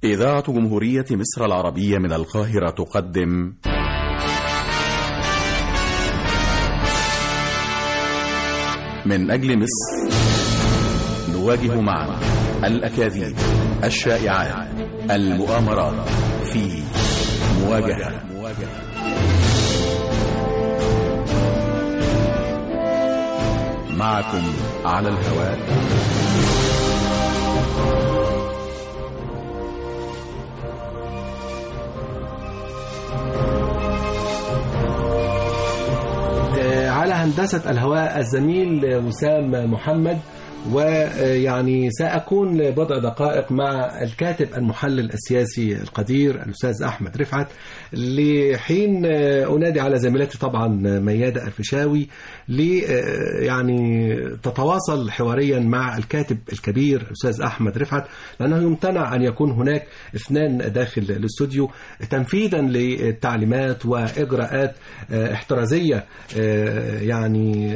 إذاعة جمهورية مصر العربية من القاهرة تقدم من أجل مصر نواجه معا الأكاذيب الشائعات المؤامرات في مواجهة معكم على الهواء على هندسة الهواء الزميل وسام محمد ويعني سأكون لبضع دقائق مع الكاتب المحلل السياسي القدير الأستاذ أحمد رفعت لحين أنادي على زميلتي طبعا ميادة الفيشاوي لي يعني تتواصل حواريا مع الكاتب الكبير الأستاذ أحمد رفعت لأنه يمتنع أن يكون هناك اثنان داخل الاستوديو تنفيذا للتعليمات وإجراءات احترازية يعني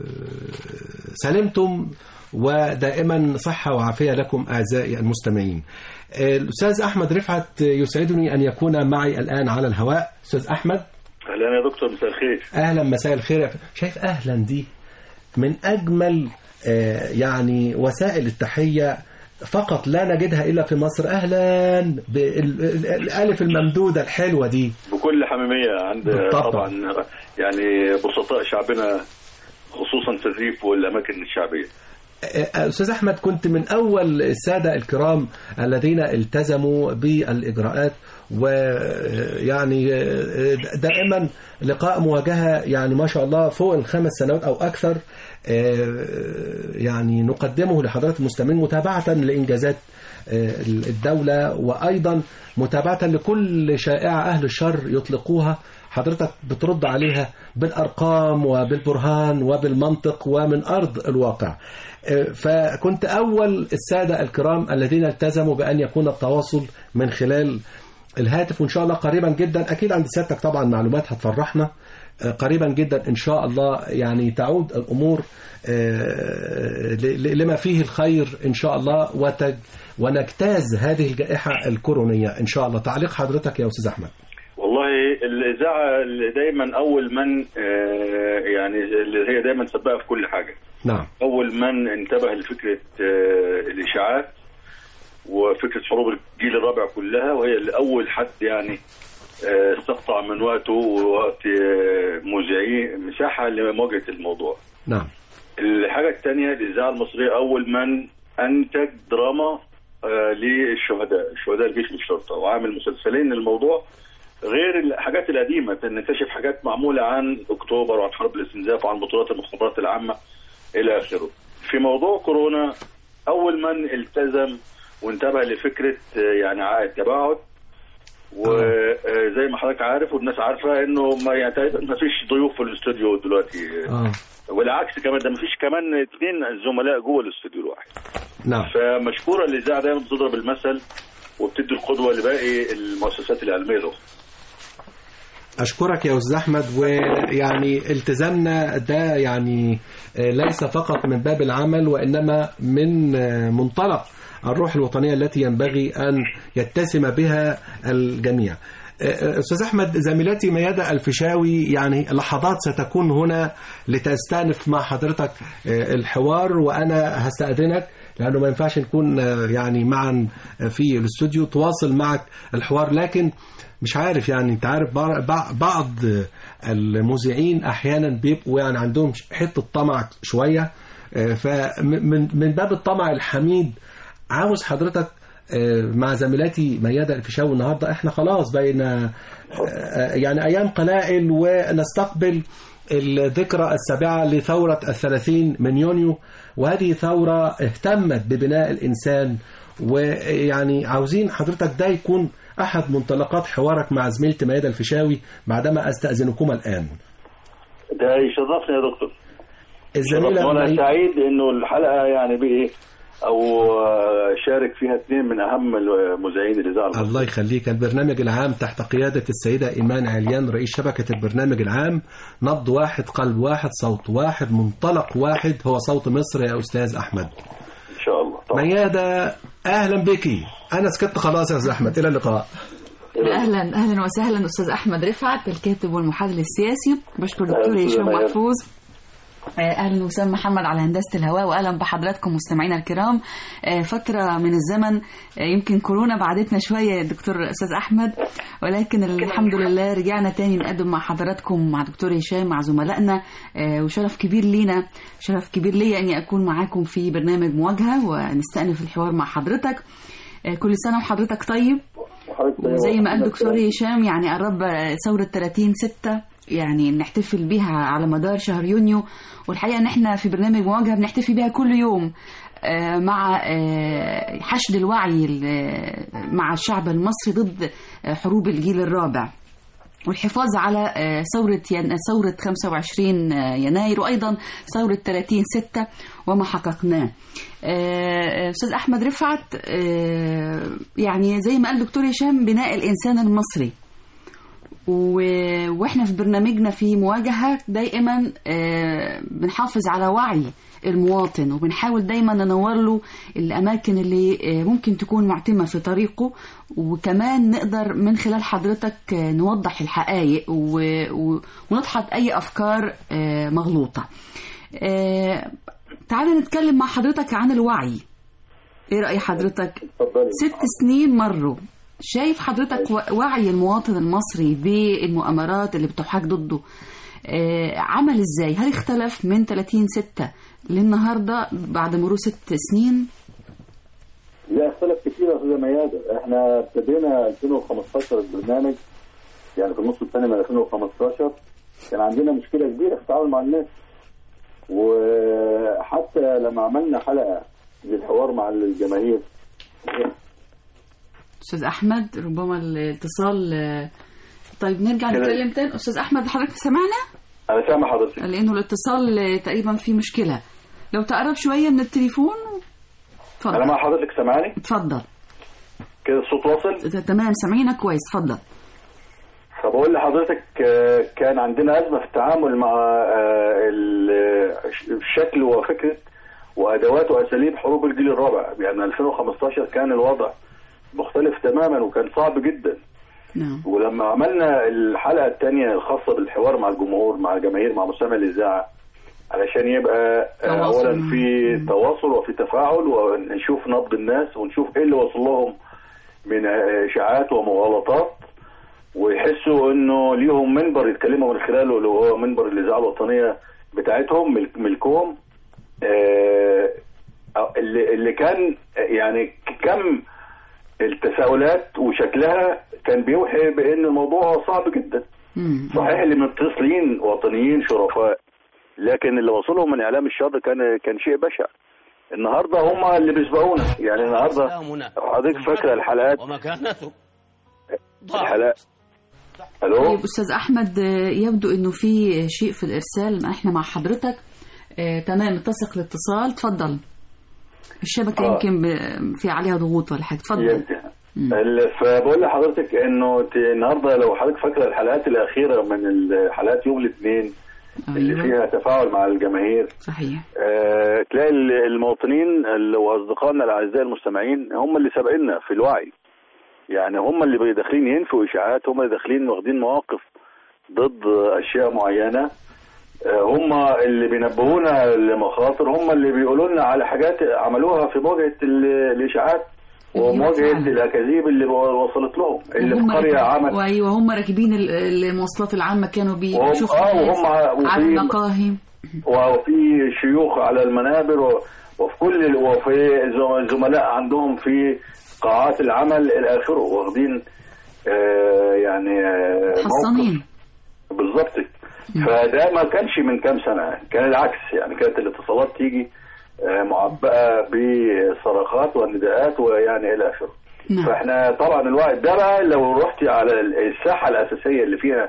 سلمتم ودائما صحة وعافية لكم أعزائي المستمعين الأستاذ أحمد رفعت يسعدني أن يكون معي الآن على الهواء أستاذ أحمد أهلا يا دكتور مساء الخير أهلا مساء الخير شايف أهلا دي من أجمل يعني وسائل التحية فقط لا نجدها إلا في مصر أهلا بالألف الممدودة الحلوة دي بكل حميمية عند بالطبع. طبعا يعني بسطاء شعبنا خصوصا في الريف والأماكن الشعبية أستاذ أحمد كنت من أول السادة الكرام الذين التزموا بالإجراءات ويعني دائما لقاء مواجهة يعني ما شاء الله فوق الخمس سنوات أو أكثر يعني نقدمه لحضرات المستمعين متابعة لإنجازات الدولة وأيضا متابعة لكل شائعة أهل الشر يطلقوها حضرتك بترد عليها بالأرقام وبالبرهان وبالمنطق ومن أرض الواقع فكنت أول السادة الكرام الذين التزموا بأن يكون التواصل من خلال الهاتف وإن شاء الله قريبا جدا أكيد عند سيادتك طبعا معلومات هتفرحنا قريبا جدا إن شاء الله يعني تعود الأمور لما فيه الخير إن شاء الله وتج ونجتاز هذه الجائحة الكورونية إن شاء الله تعليق حضرتك يا أستاذ أحمد والله الإذاعة اللي دايما أول من آه، يعني اللي هي دايما سباقة في كل حاجة نعم أول من انتبه لفكرة آه، الإشاعات وفكرة حروب الجيل الرابع كلها وهي اللي أول حد يعني آه، استقطع من وقته ووقت آه، مذيعين مساحة لمواجهة الموضوع نعم الحاجة الثانية الإذاعة المصرية أول من أنتج دراما آه، للشهداء شهداء الجيش والشرطة وعامل مسلسلين للموضوع غير الحاجات القديمة نكتشف حاجات معمولة عن أكتوبر وعن حرب الاستنزاف وعن بطولات المخابرات العامة إلى آخره في موضوع كورونا أول من التزم وانتبه لفكرة آه، يعني عائد تباعد وزي ما حضرتك عارف والناس عارفة انه ما يعني تقريبا ما فيش ضيوف في الاستوديو دلوقتي آه. والعكس كمان ده مفيش كمان اثنين زملاء جوه الاستوديو الواحد نعم فمشكوره الاذاعه دايما بتضرب المثل وبتدي القدوه لباقي المؤسسات العلميه الاخرى أشكرك يا أستاذ أحمد ويعني التزامنا ده يعني ليس فقط من باب العمل وإنما من منطلق الروح الوطنية التي ينبغي أن يتسم بها الجميع أستاذ أحمد زميلتي ميادة الفيشاوي يعني لحظات ستكون هنا لتستأنف مع حضرتك الحوار وأنا هستأذنك لأنه ما ينفعش نكون يعني معا في الاستوديو تواصل معك الحوار لكن مش عارف يعني انت عارف بعض المذيعين احيانا بيبقوا يعني عندهم حته طمع شويه فمن من باب الطمع الحميد عاوز حضرتك مع زميلاتي ميادة الفيشاوي النهارده احنا خلاص بين يعني ايام قلائل ونستقبل الذكرى السابعة لثورة الثلاثين من يونيو وهذه ثورة اهتمت ببناء الإنسان ويعني عاوزين حضرتك ده يكون أحد منطلقات حوارك مع زميلتي ميادة الفيشاوي بعدما أستأذنكما الآن ده يشرفني يا دكتور الزميلة وانا مي- سعيد انه الحلقه يعني بايه او شارك فيها اثنين من اهم مذيعين الاذاعه المصرية. الله يخليك البرنامج العام تحت قيادة السيدة إيمان عليان رئيس شبكة البرنامج العام نبض واحد قلب واحد صوت واحد منطلق واحد هو صوت مصر يا أستاذ أحمد ان شاء الله طبعا ميادة أهلا بك أنا سكت خلاص يا أستاذ أحمد إلى اللقاء اهلا اهلا وسهلا استاذ احمد رفعت الكاتب والمحلل السياسي بشكر دكتور أهلاً هشام وسهلاً. محفوظ آه، اهلا وسهلا محمد على هندسه الهواء واهلا بحضراتكم مستمعينا الكرام آه، فتره من الزمن آه، يمكن كورونا بعدتنا شويه يا دكتور استاذ احمد ولكن الحمد لله رجعنا تاني نقدم مع حضراتكم مع دكتور هشام مع زملائنا آه، وشرف كبير لينا شرف كبير ليا اني اكون معاكم في برنامج مواجهه ونستأنف الحوار مع حضرتك آه، كل سنه وحضرتك طيب وزي ما قال دكتور هشام يعني قرب ثورة 30 6 يعني نحتفل بيها على مدار شهر يونيو والحقيقة ان احنا في برنامج مواجهة بنحتفل بيها كل يوم آه، مع آه، حشد الوعي ال- مع الشعب المصري ضد آه، حروب الجيل الرابع والحفاظ على آه، ثورة ين- ثورة 25 يناير وأيضا ثورة 30 6 وما حققناه آه، أستاذ أحمد رفعت آه، يعني زي ما قال دكتور هشام بناء الإنسان المصري و- واحنا في برنامجنا في مواجهة دائما آه، بنحافظ على وعي المواطن وبنحاول دايما ننور له الأماكن اللي آه، ممكن تكون معتمة في طريقه وكمان نقدر من خلال حضرتك آه، نوضح الحقائق و- و- ونضحك أي أفكار آه، مغلوطة آه، تعالى نتكلم مع حضرتك عن الوعي ايه رأي حضرتك اتفضلي ست سنين مروا شايف حضرتك و- وعي المواطن المصري بالمؤامرات اللي بتحاك ضده آه، عمل ازاي هل اختلف من 30 6 للنهارده بعد مرور ست سنين لا اختلف كتير يا استاذه ميادة احنا ابتدينا 2015 البرنامج يعني في النص الثاني من 2015 كان عندنا مشكله كبيره في التعامل مع الناس وحتى لما عملنا حلقه للحوار مع الجماهير استاذ احمد ربما الاتصال آه، طيب نرجع كده. نتكلم تاني استاذ احمد حضرتك سمعنا انا سامع حضرتك لانه الاتصال آه، تقريبا فيه مشكله لو تقرب شويه من التليفون انا اتفضل مع حضرتك سامعني اتفضل كده الصوت واصل ت- تمام سامعينك كويس اتفضل فبقول لحضرتك آه، كان عندنا أزمة في التعامل مع آه، ال- الشكل وفكرة وأدوات وأساليب حروب الجيل الرابع يعني 2015 كان الوضع مختلف تماما وكان صعب جدا نعم ولما عملنا الحلقة الثانية الخاصة بالحوار مع الجمهور مع الجماهير مع مستمع الإذاعة علشان يبقى آه، تواصل. أولا في تواصل وفي تفاعل ونشوف نبض الناس ونشوف إيه اللي وصل لهم من آه، إشاعات ومغالطات ويحسوا انه ليهم منبر يتكلموا من خلاله اللي هو منبر الاذاعه الوطنيه بتاعتهم ملك ملكهم آه، اللي اللي كان يعني كم التساؤلات وشكلها كان بيوحي بان الموضوع صعب جدا مم. صحيح اللي متصلين وطنيين شرفاء لكن اللي وصلهم من اعلام الشر كان كان شيء بشع النهارده هم اللي بيسبقونا يعني النهارده سلامنا حضرتك فاكره الحلقات ومكانته ضاعت الحلقات الو طيب استاذ احمد آه، يبدو انه في شيء في الارسال احنا مع حضرتك آه، تمام اتسق الاتصال اتفضل الشبكه آه. يمكن ب- في عليها ضغوط ولا حاجه اتفضل يمكن ال- فبقول لحضرتك انه ت- النهارده لو حضرتك فاكره الحلقات الاخيره من الحلقات يوم الاثنين اللي أيوة. فيها تفاعل مع الجماهير صحيح آه تلاقي ال- المواطنين ال- واصدقائنا الاعزاء المستمعين هم اللي سابقنا في الوعي يعني هم اللي داخلين ينفوا اشاعات هم اللي داخلين واخدين مواقف ضد اشياء معينه آه، هم اللي بينبهونا لمخاطر هم اللي بيقولوا لنا على حاجات عملوها في مواجهه ال- الاشاعات ومواجهه فعلا. الاكاذيب اللي وصلت لهم اللي في وهم قريه راكب- عمل وايوه هم راكبين ال- المواصلات العامه كانوا وهم- بيشوفوا آه، الناس وهم ع- على وفي- المقاهي وفي شيوخ على المنابر و- وفي كل وفي ز- زملاء عندهم في قاعات العمل الى اخره واخدين آه، يعني آه، موقف حصانين بالظبط فده ما كانش من كام سنه كان العكس يعني كانت الاتصالات تيجي آه، معبأة بصرخات ونداءات ويعني الى اخره نعم فاحنا طبعا الوعي ده بقى لو رحتي على الساحه الاساسيه اللي فيها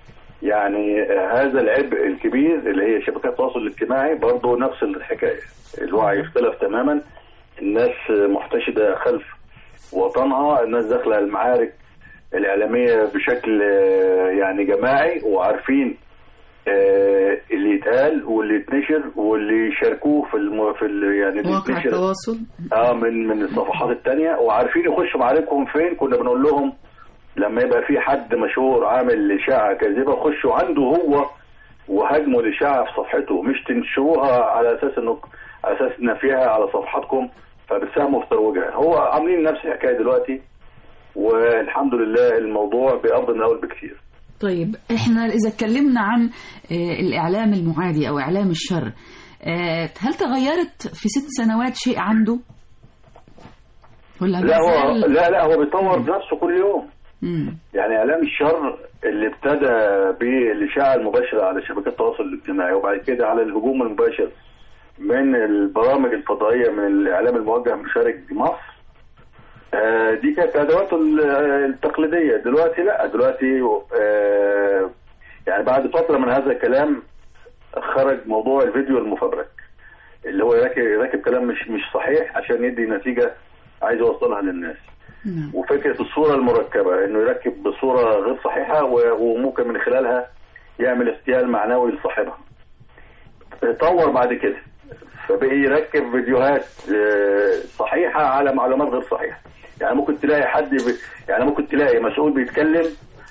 يعني هذا العبء الكبير اللي هي شبكات التواصل الاجتماعي برضه نفس الحكايه الوعي اختلف تماما الناس محتشده خلف وطنها الناس داخله المعارك الاعلاميه بشكل آه، يعني جماعي وعارفين آه، اللي يتقال واللي يتنشر واللي يشاركوه في الم... في ال... يعني اللي مواقع يتنشر التواصل اه من من الصفحات التانية وعارفين يخشوا معاركهم فين كنا بنقول لهم لما يبقى في حد مشهور عامل اشاعه كاذبه خشوا عنده هو وهاجموا الاشاعه في صفحته مش تنشروها على اساس انه على اساس ان فيها على صفحاتكم فبتساهموا في ترويجها هو عاملين نفس الحكايه دلوقتي والحمد لله الموضوع بأفضل من الاول بكثير طيب احنا اذا اتكلمنا عن آه، الاعلام المعادي او اعلام الشر آه، هل تغيرت في ست سنوات شيء عنده ولا لا هو مازال- لا لا هو بيطور نفسه كل يوم مم. يعني اعلام الشر اللي ابتدى بالاشاعه المباشره على شبكات التواصل الاجتماعي وبعد كده على الهجوم المباشر من البرامج الفضائيه من الاعلام الموجه من خارج مصر آه، دي كانت ادواته ال- التقليديه دلوقتي لا دلوقتي آه، يعني بعد فتره من هذا الكلام خرج موضوع الفيديو المفبرك اللي هو يركب يركب كلام مش مش صحيح عشان يدي نتيجه عايز يوصلها للناس نعم. وفكره الصوره المركبه انه يركب بصوره غير صحيحه و- وممكن من خلالها يعمل اغتيال معنوي لصاحبها. طور بعد كده فبقي يركب فيديوهات آه، صحيحه على معلومات غير صحيحه. يعني ممكن تلاقي حد ب... يعني ممكن تلاقي مسؤول بيتكلم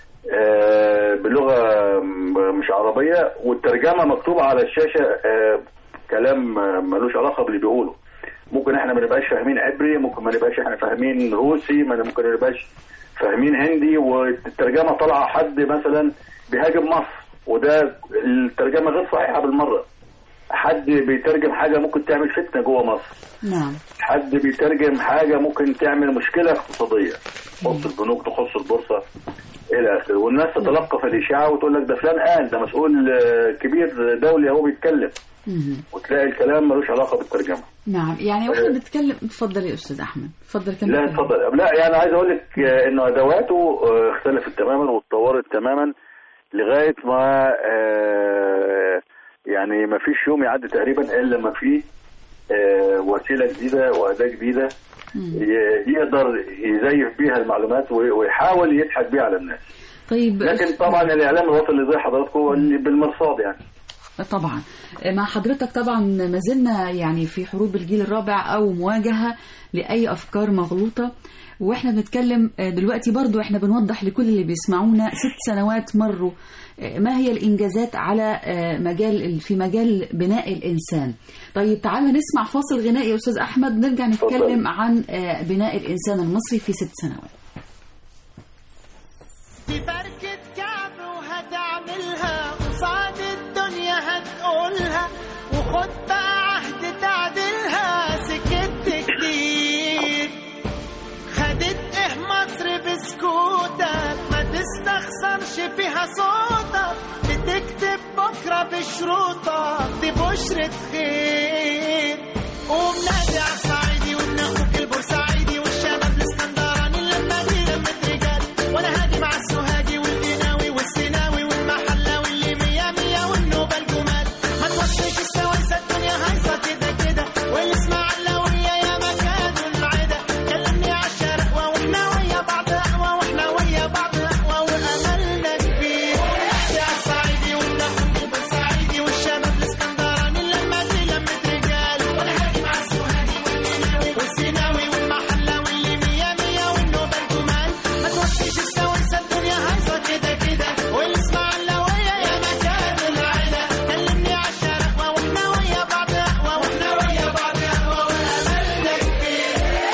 آه، بلغه م- مش عربيه والترجمه مكتوبه على الشاشه آه، كلام آه، ملوش علاقه باللي بيقوله. ممكن احنا ما نبقاش فاهمين عبري ممكن ما نبقاش احنا فاهمين روسي ما ممكن ما نبقاش فاهمين هندي والترجمه طالعه حد مثلا بيهاجم مصر وده الترجمه غير صحيحه بالمره حد بيترجم حاجه ممكن تعمل فتنه جوه مصر نعم حد بيترجم حاجه ممكن تعمل مشكله اقتصاديه تخص البنوك تخص البورصه الى اخره والناس تتلقف الاشاعه وتقول لك ده فلان قال ده مسؤول آه، كبير دولي اهو بيتكلم مم. وتلاقي الكلام ملوش علاقه بالترجمه نعم يعني واحنا بنتكلم اتفضل يا استاذ احمد اتفضل كمل لا اتفضل لا يعني عايز اقول لك آه، انه ادواته آه، اختلفت تماما واتطورت تماما لغايه ما آه، يعني ما فيش يوم يعدي تقريبا الا لما فيه آه، وسيله جديده واداه جديده ي- يقدر يزيف بيها المعلومات وي- ويحاول يضحك بيها على الناس طيب لكن طبعا الاعلام الوطني زي حضراتكم اللي بالمرصاد يعني طبعا مع حضرتك طبعا ما زلنا يعني في حروب الجيل الرابع او مواجهه لاي افكار مغلوطه واحنا بنتكلم دلوقتي برضو احنا بنوضح لكل اللي بيسمعونا ست سنوات مروا ما هي الانجازات على مجال في مجال بناء الانسان طيب تعالى نسمع فاصل غنائي يا استاذ احمد نرجع نتكلم عن بناء الانسان المصري في ست سنوات في بركة كعب وهتعملها قصاد الدنيا هتقولها وخد بقى عهد تعدلها سكت كتير خدت ايه مصر بسكوتك ما تستخسرش فيها صوتك بتكتب بكرة بشروطك دي بشرة خير قوم نادي على الصعيدي وابن اخوك البورسعيدي والشباب الاسكندراني اللمة دي لمة رجال وانا هاجي مع السوهاجي والقناوي والسيناوي والمحلاوي اللي مية مية والنوبة الجمال ما توصيش السويسة الدنيا هايصة كده كده والاسماعيلاوية يا مكان العدا كلمني على الشرقوة واحنا ويا بعض اقوى واحنا ويا بعض اقوى واملنا كبير يا الصعيدي والنخل البورسعيدي والشباب الاسكندراني اللمة دي لمة رجال وانا هاجي مع السوهاجي والقناوي والسيناوي والمحلاوي اللي مية مية والنوبة الجمال ما توصيش السويسة الدنيا هايصة كده كده والاسماعيلاوية يا مكان العلا كلمني على الشرقوة واحنا ويا بعض اقوى واحنا ويا بعض اقوى واملنا كبير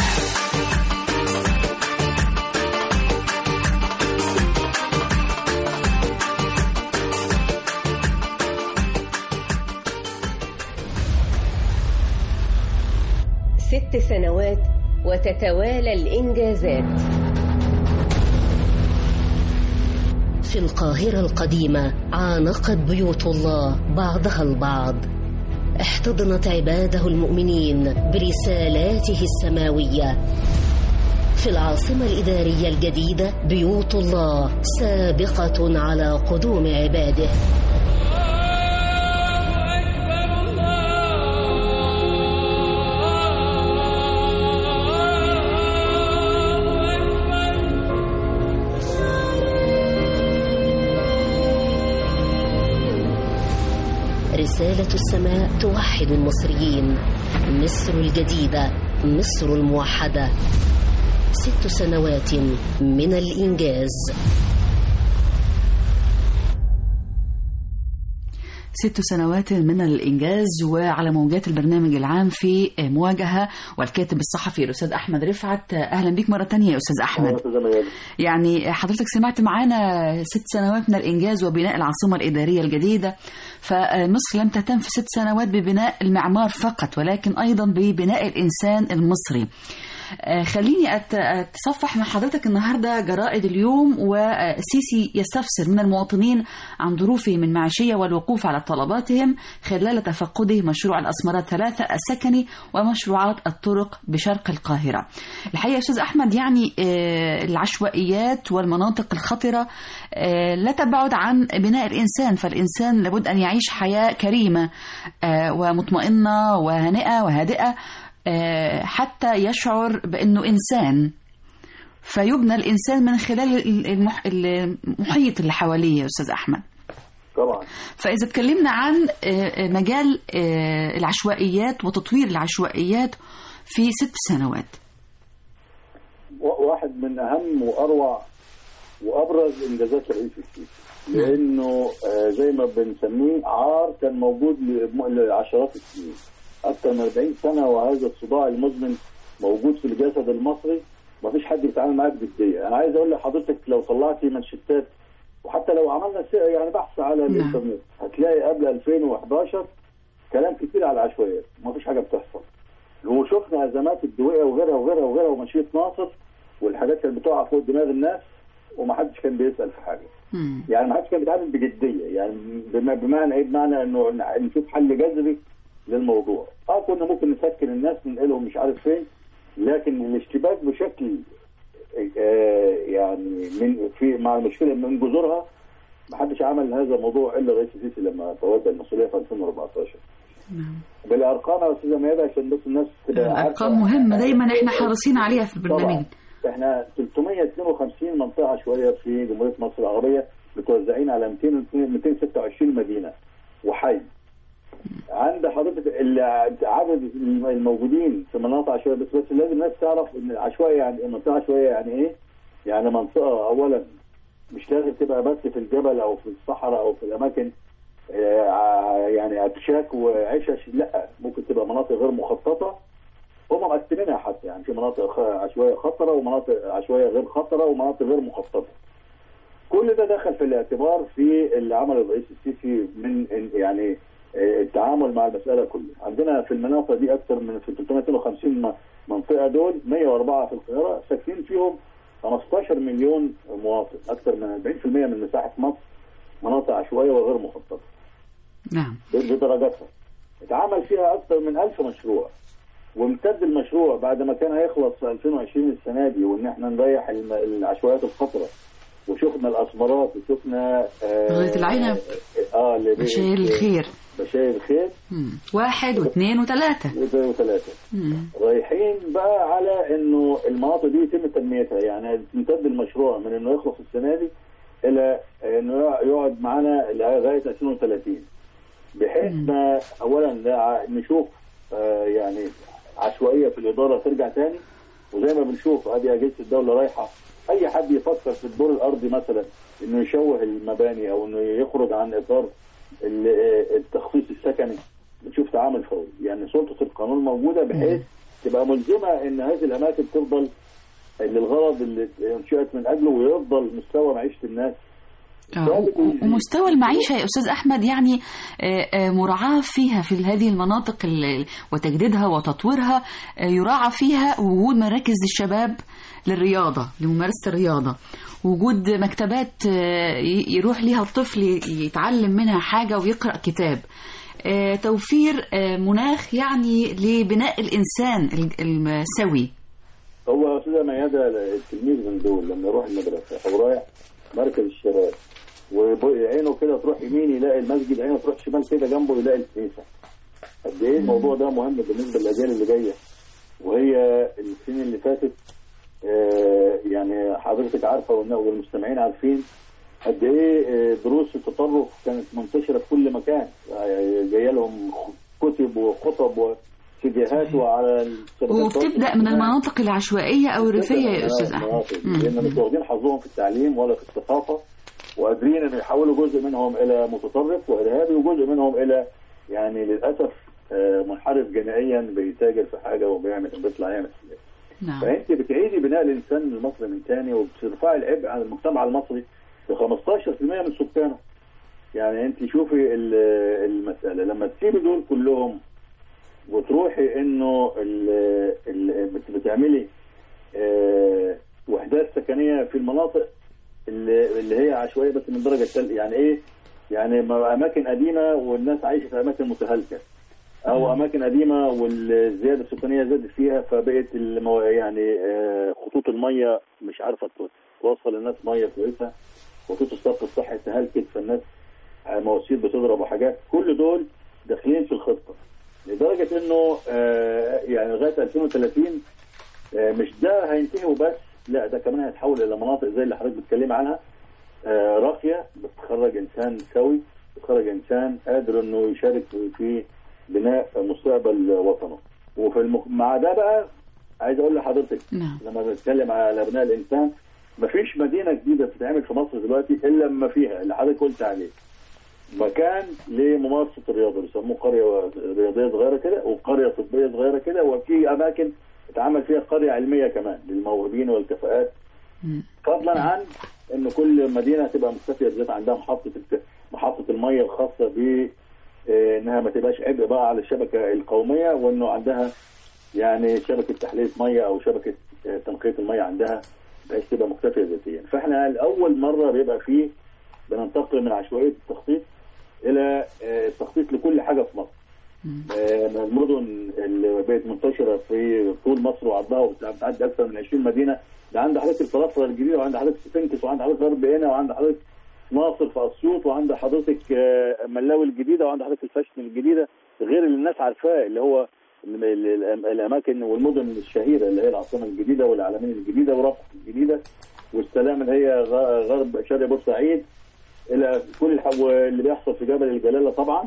ست سنوات وتتوالى الإنجازات في القاهرة القديمة عانقت بيوت الله بعضها البعض احتضنت عباده المؤمنين برسالاته السماوية في العاصمة الإدارية الجديدة بيوت الله سابقة على قدوم عباده رسالة السماء توحد المصريين مصر الجديدة مصر الموحدة ست سنوات من الإنجاز ست سنوات من الإنجاز وعلى موجات البرنامج العام في مواجهة والكاتب الصحفي الأستاذ أحمد رفعت أهلا بك مرة تانية يا أستاذ أحمد يعني حضرتك سمعت معانا ست سنوات من الإنجاز وبناء العاصمة الإدارية الجديدة فمصر لم تهتم في ست سنوات ببناء المعمار فقط ولكن أيضا ببناء الإنسان المصري آه، خليني أت- اتصفح مع حضرتك النهارده جرائد اليوم وسيسي يستفسر من المواطنين عن ظروفهم المعيشيه والوقوف على طلباتهم خلال تفقده مشروع الاسمرات ثلاثه السكني ومشروعات الطرق بشرق القاهره. الحقيقه يا استاذ احمد يعني آه، العشوائيات والمناطق الخطره آه، لا تبعد عن بناء الانسان فالانسان لابد ان يعيش حياه كريمه آه، ومطمئنه وهانئه وهادئه آه، حتى يشعر بأنه إنسان فيبنى الإنسان من خلال ال- المح... المحيط اللي حواليه يا أستاذ أحمد طبعا فإذا اتكلمنا عن آه، آه، مجال آه، العشوائيات وتطوير العشوائيات في ست سنوات و- واحد من اهم واروع وابرز انجازات الرئيس السيسي لانه آه، زي ما بنسميه عار كان موجود لم- لعشرات السنين اكثر من 40 سنه وهذا الصداع المزمن موجود في الجسد المصري ما فيش حد بيتعامل معاه بجديه انا عايز اقول لحضرتك لو طلعتي منشطات وحتى لو عملنا س- يعني بحث على الانترنت هتلاقي قبل 2011 كلام كتير على العشوائيات ما فيش حاجه بتحصل وشفنا ازمات الدويقه وغيرها وغيرها وغيرها ومشيئه ناصر والحاجات كانت بتقع فوق دماغ الناس ومحدش كان بيسال في حاجه يعني محدش كان بيتعامل بجديه يعني بما- بمعنى ايه بمعنى انه ن- نشوف حل جذري للموضوع اه كنا ممكن نسكن الناس ننقلهم مش عارف فين لكن الاشتباك بشكل آه يعني من في مع المشكله من جذورها محدش عمل هذا الموضوع الا الرئيس السيسي لما تولى المسؤوليه في 2014 بالارقام يا استاذه ميادة عشان بس الناس تبقى عارفة. الأرقام مهمة دايما احنا حريصين عليها في البرنامج طبعا احنا 352 منطقه عشوائيه في جمهوريه مصر العربيه متوزعين على 200 226 مدينه وحي عند حضرتك ال- عدد الموجودين في مناطق عشوائيه بس بس لازم الناس تعرف ان العشوائيه يعني إيه؟ منطقه عشوائيه يعني ايه؟ يعني منطقه اولا مش لازم تبقى بس في الجبل او في الصحراء او في الاماكن آه، ع- يعني اكشاك وعشش لا ممكن تبقى مناطق غير مخططه هم مقسمينها حتى يعني في مناطق خ- عشوائيه خطره ومناطق عشوائيه غير خطره ومناطق غير مخططه. كل ده دخل في الاعتبار في اللي عمله الرئيس السيسي من إن- يعني آه، التعامل مع المساله كلها. عندنا في المناطق دي اكثر من في 352 م- منطقه دول 104 في القاهره ساكنين فيهم 15 مليون مواطن اكثر من 40% من مساحه مصر مناطق عشوائيه وغير مخططه. نعم بدرجاتها اتعمل فيها اكثر من ألف مشروع وامتد المشروع بعد ما كان هيخلص في 2020 السنه دي وان احنا نريح الم- العشوائيات الخطره وشفنا الاسمرات وشفنا آه غاية العنب. اه اللي بي- بشاير الخير بشاير الخير مم. واحد واثنين وثلاثة وثلاثه مم. رايحين بقى على انه المناطق دي يتم تنميتها يعني يمتد المشروع من انه يخلص السنه دي الى انه يقعد معانا لغايه 2030 بحيث ما اولا لا- نشوف آه، يعني عشوائيه في الاداره ترجع تاني وزي ما بنشوف ادي اجهزه الدوله رايحه اي حد يفكر في الدور الارضي مثلا انه يشوه المباني او انه يخرج عن اطار ال- آه، التخصيص السكني بنشوف تعامل فوري يعني سلطه القانون موجوده بحيث تبقى ملزمه ان هذه الاماكن تفضل للغرض اللي انشئت من اجله ويفضل مستوى معيشه الناس آه، و- ومستوى المعيشة يا أستاذ أحمد يعني آه، آه، مراعاة فيها في هذه المناطق ال- وتجديدها وتطويرها آه، يراعى فيها وجود مراكز للشباب للرياضة لممارسة الرياضة وجود مكتبات آه، ي- يروح ليها الطفل ي- يتعلم منها حاجة ويقرأ كتاب آه، توفير آه، مناخ يعني لبناء الإنسان ال- السوي هو يا استاذه ميادة التلميذ من دول لما يروح المدرسه او رايح مركز الشباب وعينه كده تروح يمين يلاقي المسجد عينه تروح شمال كده جنبه يلاقي الكنيسه قد ايه الموضوع ده مهم بالنسبه للاجيال اللي جايه وهي السنين اللي فاتت آه، يعني حضرتك عارفه والن- والمستمعين عارفين قد ايه آه، دروس التطرف كانت منتشره في كل مكان آه، جايه لهم كتب وخطب وفيديوهات وعلى الشبكات وبتبدا التواصل من الاجتماعي. المناطق العشوائيه او الريفيه يا استاذ احمد المناطق مم. لان مش واخدين حظهم في التعليم ولا في الثقافه وقادرين ان يحولوا جزء منهم الى متطرف وارهابي وجزء منهم الى يعني للاسف آه، منحرف جنائيا بيتاجر في حاجه وبيعمل بيطلع يعمل حاجات. نعم فانت بتعيدي بناء الانسان المصري من تاني وبترفعي العبء على المجتمع المصري ب 15% من سكانه يعني انت شوفي ال- المساله لما تسيبي دول كلهم وتروحي انه ال- ال- بت- بتعملي آه، وحدات سكنيه في المناطق اللي اللي هي عشوائيه بس من درجه تل يعني ايه؟ يعني م- اماكن قديمه والناس عايشه في اماكن متهالكه او اماكن قديمه والزياده السكانيه زادت فيها فبقت المو... يعني آه، خطوط الميه مش عارفه تو- توصل للناس ميه كويسه خطوط الصرف الصحي تهلكت فالناس آه، مواسير بتضرب وحاجات كل دول داخلين في الخطه لدرجه انه آه، يعني لغايه 2030 آه، مش ده هينتهي وبس لا ده كمان هيتحول الى مناطق زي اللي حضرتك بتتكلم عنها آه، راقيه بتخرج انسان سوي بتخرج انسان قادر انه يشارك في- في بناء مستقبل وطنه وفي المخ... مع ده بقى عايز اقول لحضرتك نعم لما بنتكلم على ابناء الانسان مفيش مدينه جديده بتتعمل في مصر دلوقتي الا لما فيها اللي حضرتك قلت عليه مكان لممارسه الرياضه بيسموه قريه رياضيه صغيره كده وقريه طبيه صغيره كده وفي اماكن اتعمل فيها قريه علميه كمان للموهوبين والكفاءات مم. فضلا عن ان كل مدينه تبقى مكتفيه بذات عندها محطه الك- محطه الميه الخاصه ب آه، انها ما تبقاش عبء بقى على الشبكه القوميه وانه عندها يعني شبكه تحليه ميه او شبكه آه، تنقيه الميه عندها بحيث تبقى مكتفيه ذاتيا فاحنا لاول مره بيبقى فيه بننتقل من عشوائيه التخطيط الى آه، التخطيط لكل حاجه في مصر مم. آه، من المدن اللي بقت منتشره في طول مصر وعرضها وبتعدي اكثر من 20 مدينه ده عند حضرتك الفرافره الجديده وعند حضرتك سفنكس وعند حضرتك غرب هنا وعند حضرتك ناصر في اسيوط وعند حضرتك آه، ملاوي الجديده وعند حضرتك الفاشن الجديده غير اللي الناس عارفاه اللي هو ال- ال- ال- الاماكن والمدن الشهيره اللي هي العاصمه الجديده والعلمين الجديده ورفح الجديده والسلام اللي هي غ- غرب شرق بورسعيد الى كل الح- اللي بيحصل في جبل الجلاله طبعا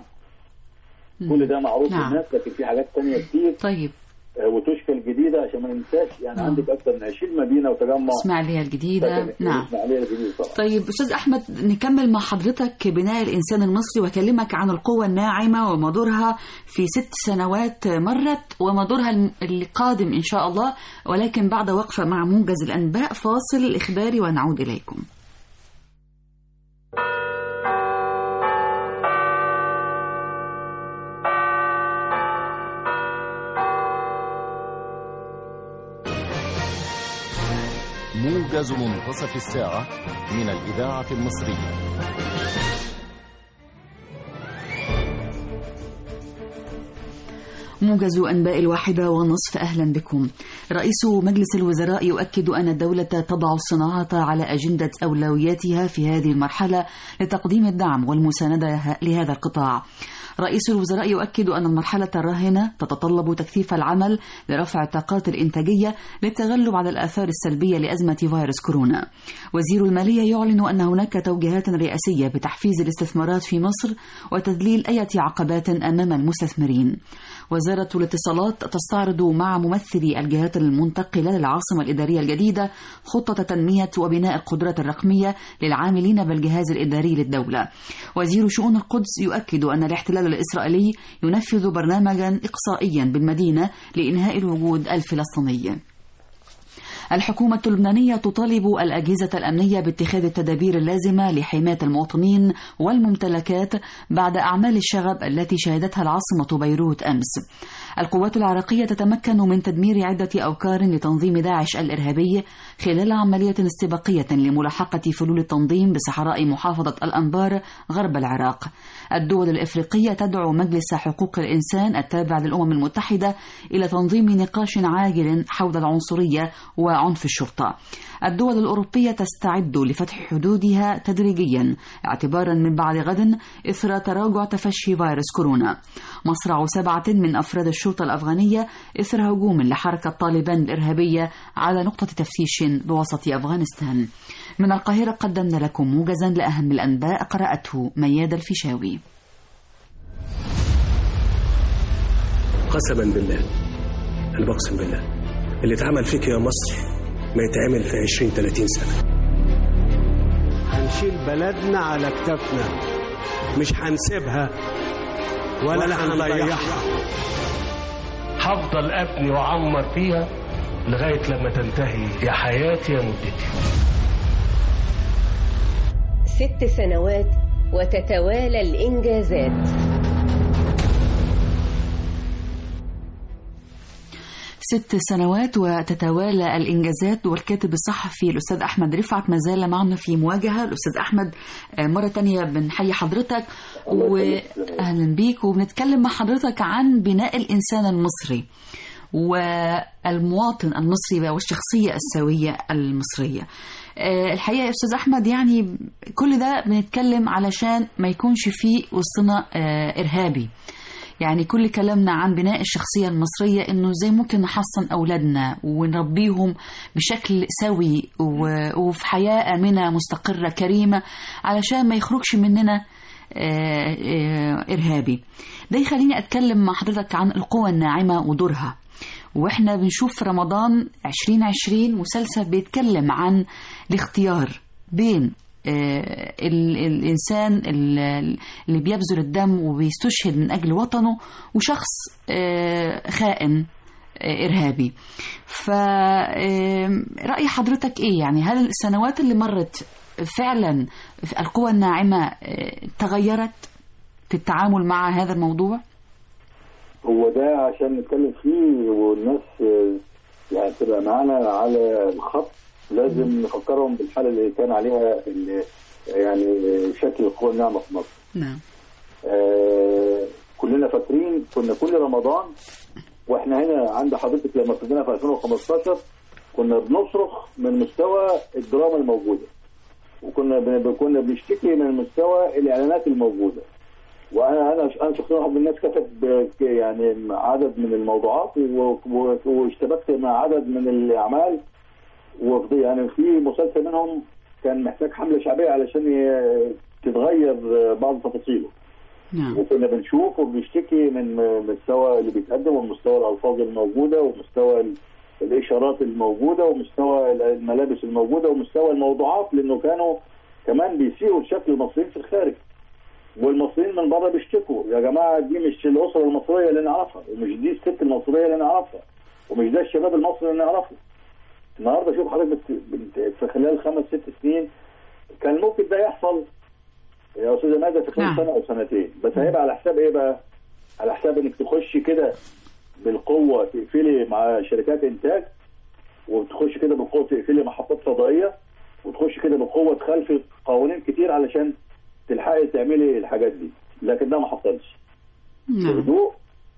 كل ده معروف نعم. للناس لكن في حاجات تانية كتير طيب آه، وتشكل جديدة عشان ما ننساش يعني نعم. عندك أكثر من 20 مدينة وتجمع اسماعيليه الجديده سكني. نعم إسماعيلية الجديدة طبعا طيب استاذ احمد نكمل مع حضرتك بناء الانسان المصري واكلمك عن القوه الناعمه ومدورها في ست سنوات مرت ومدورها الم- القادم ان شاء الله ولكن بعد وقفه مع موجز الانباء فاصل اخباري ونعود اليكم موجز منتصف الساعة من الإذاعة المصرية موجز أنباء الواحدة ونصف أهلا بكم رئيس مجلس الوزراء يؤكد أن الدولة تضع الصناعة على أجندة أولوياتها في هذه المرحلة لتقديم الدعم والمساندة لهذا القطاع رئيس الوزراء يؤكد أن المرحلة الراهنة تتطلب تكثيف العمل لرفع الطاقات الإنتاجية للتغلب على الآثار السلبية لأزمة فيروس كورونا وزير المالية يعلن أن هناك توجيهات رئاسية بتحفيز الاستثمارات في مصر وتذليل أي عقبات أمام المستثمرين وزارة الاتصالات تستعرض مع ممثلي الجهات المنتقلة للعاصمة الإدارية الجديدة خطة تنمية وبناء القدرات الرقمية للعاملين بالجهاز الإداري للدولة وزير شؤون القدس يؤكد أن الاحتلال الإسرائيلي ينفذ برنامجا إقصائيا بالمدينة لإنهاء الوجود الفلسطيني الحكومة اللبنانية تطالب الأجهزة الأمنية باتخاذ التدابير اللازمة لحماية المواطنين والممتلكات بعد أعمال الشغب التي شهدتها العاصمة بيروت أمس. القوات العراقية تتمكن من تدمير عدة أوكار لتنظيم داعش الإرهابي خلال عملية استباقية لملاحقة فلول التنظيم بصحراء محافظة الأنبار غرب العراق. الدول الإفريقية تدعو مجلس حقوق الإنسان التابع للأمم المتحدة إلى تنظيم نقاش عاجل حول العنصرية وعنف الشرطة. الدول الأوروبية تستعد لفتح حدودها تدريجيا اعتبارا من بعد غد إثر تراجع تفشي فيروس كورونا. مصرع سبعة من أفراد الشرطة الأفغانية إثر هجوم لحركة طالبان الإرهابية على نقطة تفتيش بوسط أفغانستان. من القاهرة قدمنا لكم موجزا لأهم الأنباء قرأته مياد الفيشاوي قسما بالله انا بقسم بالله اللي اتعمل فيك يا مصر ما يتعمل في 20 30 سنه هنشيل بلدنا على كتافنا مش هنسيبها ولا, ولا هنضيعها هفضل ابني واعمر فيها لغايه لما تنتهي يا حياتي يا مدتي ست سنوات وتتوالى الانجازات ست سنوات وتتوالى الإنجازات والكاتب الصحفي الأستاذ أحمد رفعت ما زال معنا في مواجهة الأستاذ أحمد مرة تانية بنحيي حضرتك وأهلا بيك وبنتكلم مع حضرتك عن بناء الإنسان المصري والمواطن المصري والشخصية السوية المصرية الحقيقة يا أستاذ أحمد يعني كل ده بنتكلم علشان ما يكونش فيه وسطنا إرهابي يعني كل كلامنا عن بناء الشخصية المصرية إنه إزاي ممكن نحصن أولادنا ونربيهم بشكل سوي وفي حياة آمنة مستقرة كريمة علشان ما يخرجش مننا إرهابي ده يخليني أتكلم مع حضرتك عن القوى الناعمة ودورها وإحنا بنشوف في رمضان 2020 مسلسل بيتكلم عن الاختيار بين الإنسان اللي بيبذل الدم وبيستشهد من أجل وطنه وشخص خائن إرهابي فرأي حضرتك إيه يعني هل السنوات اللي مرت فعلا القوى الناعمة تغيرت في التعامل مع هذا الموضوع؟ هو ده عشان نتكلم فيه والناس يعني تبقى معانا على الخط لازم نفكرهم بالحاله اللي كان عليها اللي يعني شكل القوى الناعمه في مصر. نعم. آه كلنا فاكرين كنا كل رمضان واحنا هنا عند حضرتك لما ابتدينا في 2015 كنا بنصرخ من مستوى الدراما الموجوده. وكنا بن... كنا بنشتكي من مستوى الاعلانات الموجوده. وانا انا انا شخصيا واحد من الناس كتب يعني عدد من الموضوعات واشتبكت مع عدد من الاعمال وفي يعني في مسلسل منهم كان محتاج حمله شعبيه علشان تتغير بعض تفاصيله. نعم. وكنا بنشوف وبنشتكي من مستوى اللي بيتقدم ومستوى الالفاظ الموجوده ومستوى الاشارات الموجوده ومستوى الملابس الموجوده ومستوى الموضوعات لانه كانوا كمان بيسيئوا لشكل المصريين في الخارج. والمصريين من بره بيشتكوا يا جماعه دي مش الاسره المصريه اللي نعرفها ومش دي الست المصريه اللي نعرفها ومش ده الشباب المصري اللي نعرفه. النهارده شوف حضرتك في خلال خمس ست سنين كان ممكن ده يحصل يا استاذه ماذا في خلال نعم. سنه او سنتين بس هيبقى على حساب ايه بقى؟ على حساب انك تخش كده بالقوه تقفلي مع شركات انتاج وتخش كده بالقوه تقفلي محطات فضائيه وتخش كده بالقوه تخالفي قوانين كتير علشان تلحقي تعملي الحاجات دي لكن ده ما حصلش نعم. بهدوء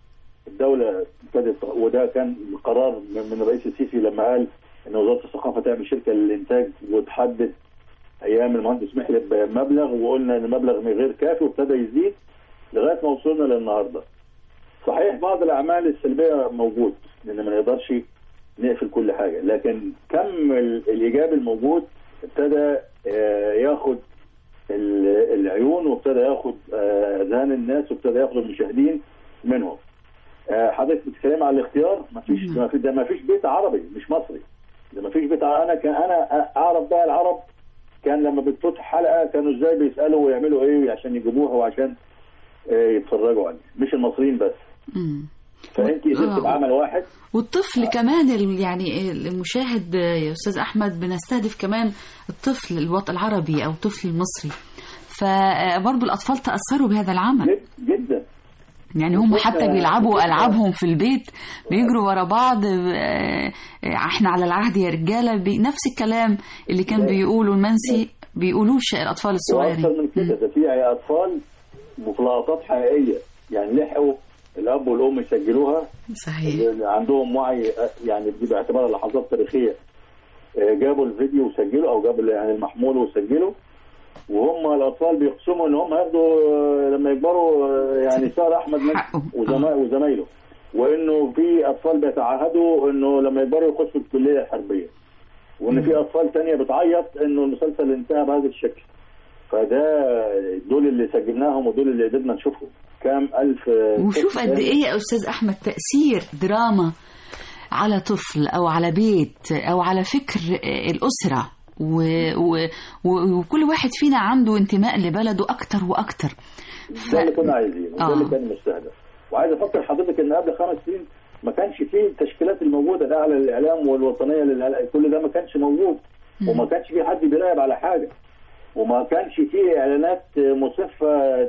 الدوله ابتدت وده كان قرار من من الرئيس السيسي لما قال ان وزاره الثقافه تعمل شركه للانتاج وتحدد ايام المهندس محلب مبلغ وقلنا ان المبلغ غير كافي وابتدى يزيد لغايه ما وصلنا للنهارده. صحيح بعض الاعمال السلبيه موجود لان ما نقدرش نقفل كل حاجه لكن كم ال- الايجابي الموجود ابتدى آه، ياخد ال- العيون وابتدى ياخد آه، اذهان الناس وابتدى ياخد المشاهدين منهم. آه، حضرتك بتتكلم على الاختيار ما فيش ما في ده ما فيش بيت عربي مش مصري ده ما فيش بيت ع- انا كان انا اعرف بقى العرب كان لما بتفتح حلقه كانوا ازاي بيسالوا ويعملوا ايه عشان يجيبوها وعشان آه، يتفرجوا عليها مش المصريين بس مم. فانت قدرت آه. بعمل واحد والطفل كمان ال- يعني المشاهد يا استاذ احمد بنستهدف كمان الطفل الوطن العربي او الطفل المصري فبرضه الاطفال تاثروا بهذا العمل جد- جدا يعني هم حتى وإحنا- بيلعبوا وإحنا- العابهم في البيت بيجروا ورا بعض آه، احنا على العهد يا رجاله بي- نفس الكلام اللي كان بيقوله المنسي بيقولوش الاطفال واكثر الصغيرين من كده ده في اطفال مخلطات حقيقيه يعني لحقوا الاب والام يسجلوها صحيح اللي عندهم وعي آه، يعني دي باعتبارها لحظات تاريخيه آه، جابوا الفيديو وسجلوا او جابوا يعني المحمول وسجلوا وهم الاطفال بيقسموا ان هم ياخدوا آه، لما يكبروا آه، يعني سار احمد مجدي حقه. وزما- وزمايله وانه في اطفال بيتعهدوا انه لما يكبروا يخشوا الكليه الحربيه وان في اطفال تانية بتعيط انه المسلسل انتهى بهذا الشكل فده دول اللي سجلناهم ودول اللي قدرنا نشوفهم كام الف وشوف قد ايه يا استاذ احمد تاثير دراما على طفل او على بيت او على فكر الاسره و... و... و... وكل واحد فينا عنده انتماء لبلده اكتر واكتر ف... ده اللي كنا عايزينه وده اللي كان مستهدف وعايز افكر حضرتك ان قبل خمس سنين ما كانش فيه التشكيلات الموجوده ده على الاعلام والوطنيه للإعلام. كل ده ما كانش موجود وما كانش فيه حد بيراقب على حاجه وما كانش فيه اعلانات مسفه